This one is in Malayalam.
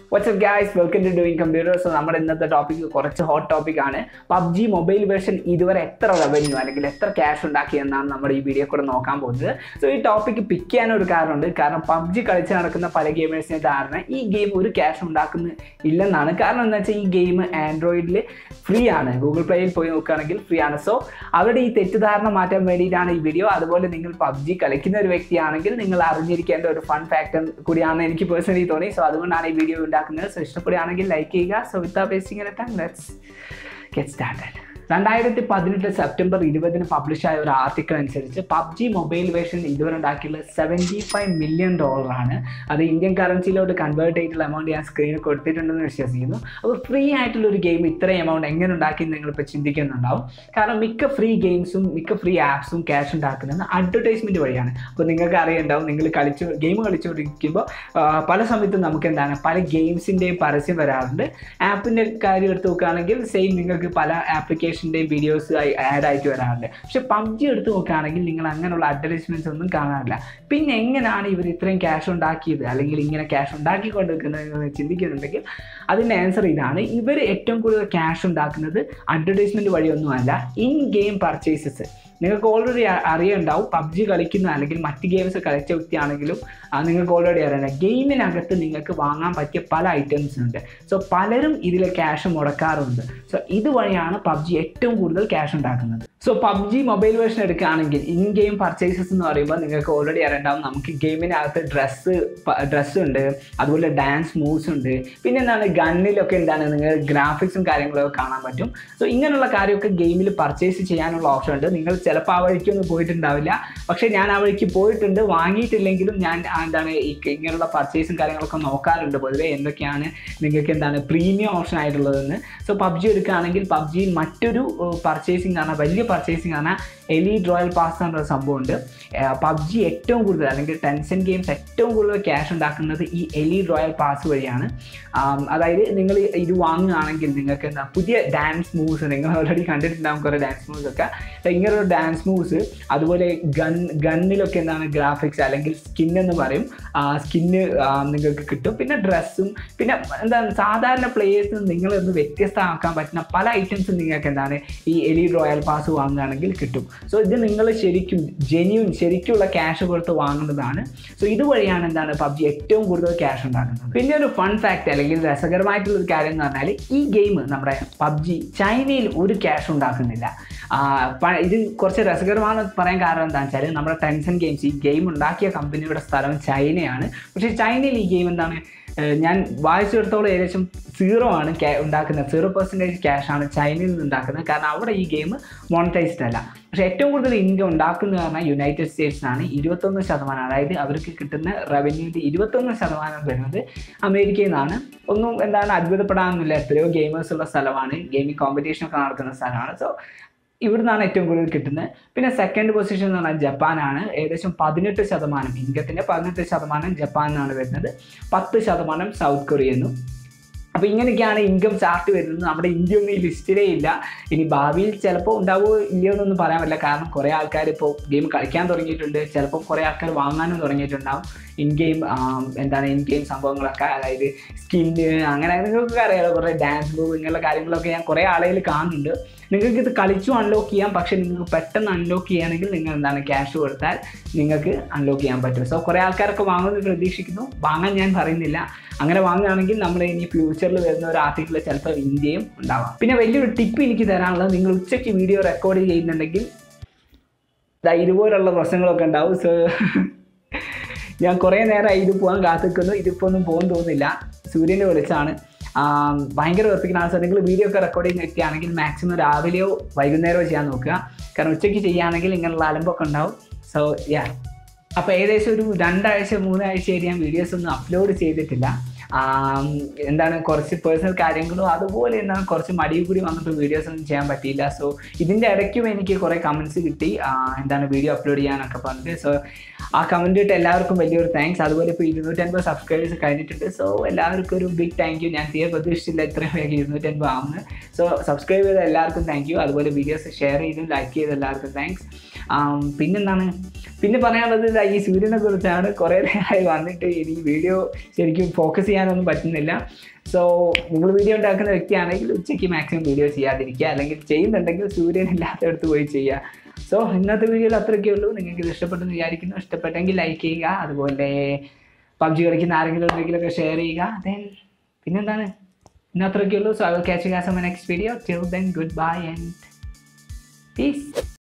WhatsApp guys welcome to doing computers നമ്മുടെ ഇന്നത്തെ ടോപ്പിക് കുറച്ച് ഹോട്ട് ടോപ്പിക് ആണ് പബ്ജി മൊബൈൽ വേർഷൻ ഇതുവരെ എത്ര റവന്യൂ അല്ലെങ്കിൽ എത്ര ക്യാഷ് ഉണ്ടാക്കി എന്നാണ് നമ്മുടെ ഈ വീഡിയോ കൂടെ നോക്കാൻ പോകുന്നത് സോ ഈ ടോപ്പിക് പിക്ക് ചെയ്യാനൊരു കാരണമുണ്ട് കാരണം പബ്ജി കളിച്ച് നടക്കുന്ന പല ഗെയിമേഴ്സിനെ ധാരണ ഈ ഗെയിം ഒരു ക്യാഷ് ഉണ്ടാക്കുന്ന ഇല്ലെന്നാണ് കാരണം എന്താ വെച്ചാൽ ഈ ഗെയിം ആൻഡ്രോയിഡിൽ ഫ്രീ ആണ് ഗൂഗിൾ പ്ലേയിൽ പോയി നോക്കുകയാണെങ്കിൽ ഫ്രീ ആണ് സോ അവരുടെ ഈ തെറ്റിദ്ധാരണ മാറ്റാൻ വേണ്ടിയിട്ടാണ് ഈ വീഡിയോ അതുപോലെ നിങ്ങൾ പബ്ജി കളിക്കുന്ന ഒരു വ്യക്തിയാണെങ്കിൽ നിങ്ങൾ അറിഞ്ഞിരിക്കേണ്ട ഒരു ഫൺ ഫാക്ടർ കൂടിയാണ് എനിക്ക് പേഴ്സണലി തോന്നി സോ അതുകൊണ്ടാണ് ഈ വീഡിയോ ഉണ്ടാക്കുന്നത് സോ ഇഷ്ടപ്പെടുകയാണെങ്കിൽ ലൈക്ക് ചെയ്യുക so with wasting time let's get started രണ്ടായിരത്തി പതിനെട്ട് സെപ്റ്റംബർ ഇരുപതിന് പബ്ലിഷ് ആയ ഒരു ആർട്ടിക്കിൾ അനുസരിച്ച് പബ്ജി മൊബൈൽ വേർഷൻ ഇതുവരെ ഉണ്ടാക്കിയുള്ള സെവൻറ്റി ഫൈവ് മില്യൺ ഡോളറാണ് അത് ഇന്ത്യൻ കറൻസിയിലോട്ട് കൺവേർട്ട് ചെയ്തിട്ടുള്ള എമൗണ്ട് ഞാൻ സ്ക്രീനിൽ കൊടുത്തിട്ടുണ്ടെന്ന് വിശ്വസിക്കുന്നു അപ്പോൾ ഫ്രീ ആയിട്ടുള്ള ഒരു ഗെയിം ഇത്രയും എമൗണ്ട് എങ്ങനെ ഉണ്ടാക്കി നിങ്ങളിപ്പോൾ ചിന്തിക്കുന്നുണ്ടാവും കാരണം മിക്ക ഫ്രീ ഗെയിംസും മിക്ക ഫ്രീ ആപ്സും ക്യാഷ് ഉണ്ടാക്കുന്നത് അഡ്വർടൈസ്മെൻറ്റ് വഴിയാണ് അപ്പോൾ നിങ്ങൾക്ക് അറിയുണ്ടാവും നിങ്ങൾ കളിച്ചു ഗെയിം കളിച്ചുകൊണ്ടിരിക്കുമ്പോൾ പല സമയത്തും നമുക്ക് എന്താണ് പല ഗെയിംസിൻ്റെയും പരസ്യം വരാറുണ്ട് ആപ്പിൻ്റെ കാര്യം എടുത്ത് നോക്കുകയാണെങ്കിൽ സെയിം നിങ്ങൾക്ക് പല ആപ്ലിക്കേഷൻ ആപ്ലിക്കേഷൻ്റെയും വീഡിയോസ് ആഡ് ആയിട്ട് വരാറുണ്ട് പക്ഷെ പബ്ജി എടുത്ത് നോക്കുകയാണെങ്കിൽ നിങ്ങൾ അങ്ങനെയുള്ള അഡ്വർടൈസ്മെൻറ്റ്സ് ഒന്നും കാണാറില്ല പിന്നെ എങ്ങനെയാണ് ഇവർ ഇത്രയും ക്യാഷ് ഉണ്ടാക്കിയത് അല്ലെങ്കിൽ ഇങ്ങനെ ക്യാഷ് ഉണ്ടാക്കിക്കൊണ്ടിരിക്കുന്നത് എന്ന് ചിന്തിക്കുന്നുണ്ടെങ്കിൽ അതിൻ്റെ ആൻസർ ഇതാണ് ഇവർ ഏറ്റവും കൂടുതൽ ക്യാഷ് ഉണ്ടാക്കുന്നത് അഡ്വർടൈസ്മെൻറ്റ് വഴിയൊന്നുമല്ല ഇൻ ഗെയിം പർച്ചേസസ് നിങ്ങൾക്ക് ഓൾറെഡി അറിയുണ്ടാവും പബ്ജി കളിക്കുന്ന അല്ലെങ്കിൽ മറ്റ് ഗെയിംസ് കളിച്ച വ്യക്തിയാണെങ്കിലും നിങ്ങൾക്ക് ഓൾറെഡി അറിയാം ഗെയിമിനകത്ത് നിങ്ങൾക്ക് വാങ്ങാൻ പറ്റിയ പല ഐറ്റംസ് ഉണ്ട് സോ പലരും ഇതിൽ ക്യാഷ് മുടക്കാറുണ്ട് സോ ഇതുവഴിയാണ് പബ്ജി ഏറ്റവും കൂടുതൽ ക്യാഷ് ഉണ്ടാക്കുന്നത് സോ പബ്ജി മൊബൈൽ വേർഷൻ എടുക്കുകയാണെങ്കിൽ ഇൻ ഗെയിം പർച്ചേസസ് എന്ന് പറയുമ്പോൾ നിങ്ങൾക്ക് ഓൾറെഡി അറിയണ്ടാവും നമുക്ക് ഗെയിമിനകത്ത് ഡ്രസ്സ് ഡ്രസ്സ് ഉണ്ട് അതുപോലെ ഡാൻസ് മൂവ്സ് ഉണ്ട് പിന്നെ എന്താണ് ഗണ്ണിലൊക്കെ എന്താണ് നിങ്ങൾ ഗ്രാഫിക്സും കാര്യങ്ങളൊക്കെ കാണാൻ പറ്റും സോ ഇങ്ങനെയുള്ള കാര്യമൊക്കെ ഗെയിമിൽ പർച്ചേസ് ചെയ്യാനുള്ള ഓപ്ഷൻ ഉണ്ട് നിങ്ങൾ ചിലപ്പോൾ ആ വഴിക്കൊന്നും പോയിട്ടുണ്ടാവില്ല പക്ഷേ ഞാൻ ആ വഴിക്ക് പോയിട്ടുണ്ട് വാങ്ങിയിട്ടില്ലെങ്കിലും ഞാൻ എന്താണ് ഈ ഇങ്ങനെയുള്ള പർച്ചേസും കാര്യങ്ങളൊക്കെ നോക്കാറുണ്ട് പൊതുവെ എന്തൊക്കെയാണ് നിങ്ങൾക്ക് എന്താണ് പ്രീമിയം ഓപ്ഷൻ ആയിട്ടുള്ളതെന്ന് സോ പബ്ജി എടുക്കുകയാണെങ്കിൽ പബ്ജിയിൽ മറ്റൊരു പർച്ചേസിംഗ് ആണ് വലിയ പർച്ചേസിംഗ് ആണ് എലീറ്റ് റോയൽ പാസ് എന്നൊരു സംഭവമുണ്ട് പബ്ജി ഏറ്റവും കൂടുതൽ അല്ലെങ്കിൽ ടെൻസൻ ഗെയിംസ് ഏറ്റവും കൂടുതൽ ക്യാഷ് ഉണ്ടാക്കുന്നത് ഈ എലീറ്റ് റോയൽ പാസ് വഴിയാണ് അതായത് നിങ്ങൾ ഇത് വാങ്ങുകയാണെങ്കിൽ നിങ്ങൾക്ക് എന്താ പുതിയ ഡാൻസ് മൂവ്സ് നിങ്ങൾ ഓൾറെഡി കണ്ടിട്ടുണ്ടാകും കുറേ ഡാൻസ് മൂവ്സ് ഒക്കെ ഇങ്ങനൊരു ഡാൻസ് മൂവ്സ് അതുപോലെ ഗൺ ഗണ്ണിലൊക്കെ എന്താണ് ഗ്രാഫിക്സ് അല്ലെങ്കിൽ സ്കിൻ എന്ന് പറയും സ്കിന്ന് നിങ്ങൾക്ക് കിട്ടും പിന്നെ ഡ്രസ്സും പിന്നെ എന്താണ് സാധാരണ പ്ലേയേഴ്സിന് നിങ്ങളൊന്ന് വ്യത്യസ്തമാക്കാൻ പറ്റുന്ന പല ഐറ്റംസും നിങ്ങൾക്ക് എന്താണ് ഈ എലീറ്റ് റോയൽ പാസ് വാങ്ങുകയാണെങ്കിൽ കിട്ടും സോ ഇത് നിങ്ങൾ ശരിക്കും ജെന്യൂൻ ശരിക്കുള്ള ക്യാഷ് കൊടുത്ത് വാങ്ങുന്നതാണ് സോ ഇതുവഴിയാണ് എന്താണ് പബ്ജി ഏറ്റവും കൂടുതൽ ക്യാഷ് ഉണ്ടാക്കുന്നത് പിന്നെ ഒരു ഫൺ ഫാക്ട് അല്ലെങ്കിൽ രസകരമായിട്ടുള്ള ഒരു കാര്യം എന്ന് പറഞ്ഞാൽ ഈ ഗെയിം നമ്മുടെ പബ്ജി ചൈനയിൽ ഒരു ക്യാഷ് ഉണ്ടാക്കുന്നില്ല ഇത് കുറച്ച് രസകരമാണ് പറയാൻ കാരണം എന്താണെന്ന് വെച്ചാൽ നമ്മുടെ ടെൻഷൻ ഗെയിംസ് ഈ ഗെയിം ഉണ്ടാക്കിയ കമ്പനിയുടെ സ്ഥലം ചൈനയാണ് പക്ഷേ ചൈനയിൽ ഈ ഗെയിം എന്താണ് ഞാൻ വായിച്ചെടുത്തോളം ഏകദേശം സീറോ ആണ് ഉണ്ടാക്കുന്നത് സീറോ പെർസെൻറ്റേജ് ക്യാഷ് ആണ് ചൈനയിൽ നിന്ന് ഉണ്ടാക്കുന്നത് കാരണം അവിടെ ഈ ഗെയിം മോണിറ്റൈസ്ഡ് അല്ല പക്ഷേ ഏറ്റവും കൂടുതൽ ഇൻകം ഉണ്ടാക്കുന്നത് പറഞ്ഞാൽ യുണൈറ്റഡ് സ്റ്റേറ്റ്സിനാണ് ഇരുപത്തൊന്ന് ശതമാനം അതായത് അവർക്ക് കിട്ടുന്ന റവന്യൂവിൻ്റെ ഇരുപത്തൊന്ന് ശതമാനം വരുന്നത് അമേരിക്കയിൽ നിന്നാണ് ഒന്നും എന്താണ് അത്ഭുതപ്പെടാനൊന്നുമില്ല എത്രയോ ഗെയിമേഴ്സ് ഉള്ള സ്ഥലമാണ് ഗെയിമിംഗ് കോമ്പറ്റീഷനൊക്കെ നടക്കുന്ന സ്ഥലമാണ് സോ ഇവിടുന്നാണ് ഏറ്റവും കൂടുതൽ കിട്ടുന്നത് പിന്നെ സെക്കൻഡ് പൊസിഷൻ എന്ന് പറഞ്ഞാൽ ജപ്പാനാണ് ഏകദേശം പതിനെട്ട് ശതമാനം ഇൻകത്തിൻ്റെ പതിനെട്ട് ശതമാനം ജപ്പാനിലാണ് വരുന്നത് പത്ത് ശതമാനം സൗത്ത് കൊറിയന്നും അപ്പോൾ ഇങ്ങനെയൊക്കെയാണ് ഇൻകം ചാർട്ട് വരുന്നത് നമ്മുടെ ഇന്ത്യ ഒന്നും ഈ ലിസ്റ്റിലേ ഇല്ല ഇനി ഭാവിയിൽ ചിലപ്പോൾ ഉണ്ടാവുമോ ഇല്ലയോ എന്നൊന്നും പറയാൻ പറ്റില്ല കാരണം കുറേ ആൾക്കാർ ഇപ്പോൾ ഗെയിം കളിക്കാൻ തുടങ്ങിയിട്ടുണ്ട് ചിലപ്പോൾ കുറേ ആൾക്കാർ വാങ്ങാനും തുടങ്ങിയിട്ടുണ്ടാവും ഇൻ ഗെയിം എന്താണ് ഇൻ ഗെയിം സംഭവങ്ങളൊക്കെ അതായത് സ്കിന്ന് അങ്ങനെ നിങ്ങൾക്കൊക്കെ അറിയാലോ കുറേ ഡാൻസ് മൂവ് ഇങ്ങനെയുള്ള കാര്യങ്ങളൊക്കെ ഞാൻ കുറേ ആളുകൾ കാണുന്നുണ്ട് നിങ്ങൾക്ക് ഇത് കളിച്ചു അൺലോക്ക് ചെയ്യാം പക്ഷേ നിങ്ങൾക്ക് പെട്ടെന്ന് അൺലോക്ക് ചെയ്യുകയാണെങ്കിൽ നിങ്ങൾ എന്താണ് ക്യാഷ് കൊടുത്താൽ നിങ്ങൾക്ക് അൺലോക്ക് ചെയ്യാൻ പറ്റും സോ കുറേ ആൾക്കാരൊക്കെ വാങ്ങുമെന്ന് പ്രതീക്ഷിക്കുന്നു വാങ്ങാൻ ഞാൻ പറയുന്നില്ല അങ്ങനെ വാങ്ങുകയാണെങ്കിൽ നമ്മൾ ഇനി ഫ്യൂച്ചറിൽ വരുന്ന ഒരു ആർട്ടിക്കിൾ ചിലപ്പോൾ ഇന്ത്യയും ഉണ്ടാവാം പിന്നെ വലിയൊരു ടിപ്പ് എനിക്ക് തരാനുള്ളത് നിങ്ങൾ ഉച്ചയ്ക്ക് വീഡിയോ റെക്കോർഡ് ചെയ്യുന്നുണ്ടെങ്കിൽ ഇതുപോലുള്ള പ്രശ്നങ്ങളൊക്കെ ഉണ്ടാവും സോ ഞാൻ കുറേ നേരമായി ഇത് പോകാൻ കാത്തിക്കുന്നു ഇതിപ്പോൾ ഒന്നും പോകാൻ തോന്നുന്നില്ല സൂര്യൻ്റെ വെളിച്ചാണ് ഭയങ്കര ഉറപ്പിക്കുന്ന ആൾക്കാർ നിങ്ങൾ വീഡിയോ ഒക്കെ റെക്കോർഡ് ചെയ്യുന്ന വ്യക്തിയാണെങ്കിൽ മാക്സിമം രാവിലെയോ വൈകുന്നേരമോ ചെയ്യാൻ നോക്കുക കാരണം ഉച്ചയ്ക്ക് ചെയ്യുകയാണെങ്കിൽ ഇങ്ങനെയുള്ള അലമ്പൊക്കെ ഉണ്ടാവും സോ യാ അപ്പോൾ ഏകദേശം ഒരു രണ്ടാഴ്ച മൂന്നാഴ്ചയായിട്ട് ഞാൻ വീഡിയോസ് ഒന്നും അപ്ലോഡ് ചെയ്തിട്ടില്ല എന്താണ് കുറച്ച് പേഴ്സണൽ കാര്യങ്ങളും അതുപോലെ എന്താണ് കുറച്ച് മടിയിൽ കൂടി വന്നിട്ട് വീഡിയോസ് ഒന്നും ചെയ്യാൻ പറ്റിയില്ല സോ ഇതിൻ്റെ ഇടയ്ക്കും എനിക്ക് കുറേ കമൻസ് കിട്ടി എന്താണ് വീഡിയോ അപ്ലോഡ് ചെയ്യാനൊക്കെ പറഞ്ഞിട്ട് സോ ആ കമൻറ്റ് ഇട്ട് എല്ലാവർക്കും വലിയൊരു താങ്ക്സ് അതുപോലെ ഇപ്പോൾ ഇരുന്നൂറ്റൻപത് സബ്സ്ക്രൈബേഴ്സ് കഴിഞ്ഞിട്ടുണ്ട് സോ എല്ലാവർക്കും ഒരു ബിഗ് താങ്ക് യു ഞാൻ തീരെ പ്രതീക്ഷിച്ചില്ല ഇത്രയും വേഗം ഇരുന്നൂറ്റൻപത് ആവുന്നത് സോ സബ്സ്ക്രൈബ് ചെയ്ത എല്ലാവർക്കും താങ്ക് യു അതുപോലെ വീഡിയോസ് ഷെയർ ചെയ്തും ലൈക്ക് ചെയ്ത എല്ലാവർക്കും താങ്ക്സ് പിന്നെന്താണ് പിന്നെ പറയാനുള്ളത് ഇതാ ഈ സൂര്യനെ കുറിച്ചാണ് കുറേ നേരമായി വന്നിട്ട് ഇനി വീഡിയോ ശരിക്കും ഫോക്കസ് ചെയ്യാനൊന്നും പറ്റുന്നില്ല സോ നിങ്ങൾ വീഡിയോ ഉണ്ടാക്കുന്ന വ്യക്തിയാണെങ്കിൽ ഉച്ചയ്ക്ക് മാക്സിമം വീഡിയോ ചെയ്യാതിരിക്കുക അല്ലെങ്കിൽ ചെയ്യുന്നുണ്ടെങ്കിൽ സൂര്യൻ ഇല്ലാത്തടത്ത് പോയി ചെയ്യുക സോ ഇന്നത്തെ വീഡിയോയിൽ അത്രയൊക്കെ ഉള്ളൂ നിങ്ങൾക്ക് ഇത് ഇഷ്ടപ്പെട്ടെന്ന് വിചാരിക്കുന്നു ഇഷ്ടപ്പെട്ടെങ്കിൽ ലൈക്ക് ചെയ്യുക അതുപോലെ പബ്ജി കളിക്കുന്ന ആരെങ്കിലും ഉണ്ടെങ്കിലൊക്കെ ഷെയർ ചെയ്യുക ദെൻ പിന്നെന്താണ് ഇന്ന് അത്രയൊക്കെ ഉള്ളൂ so I will catch you guys on next video till then good bye and piece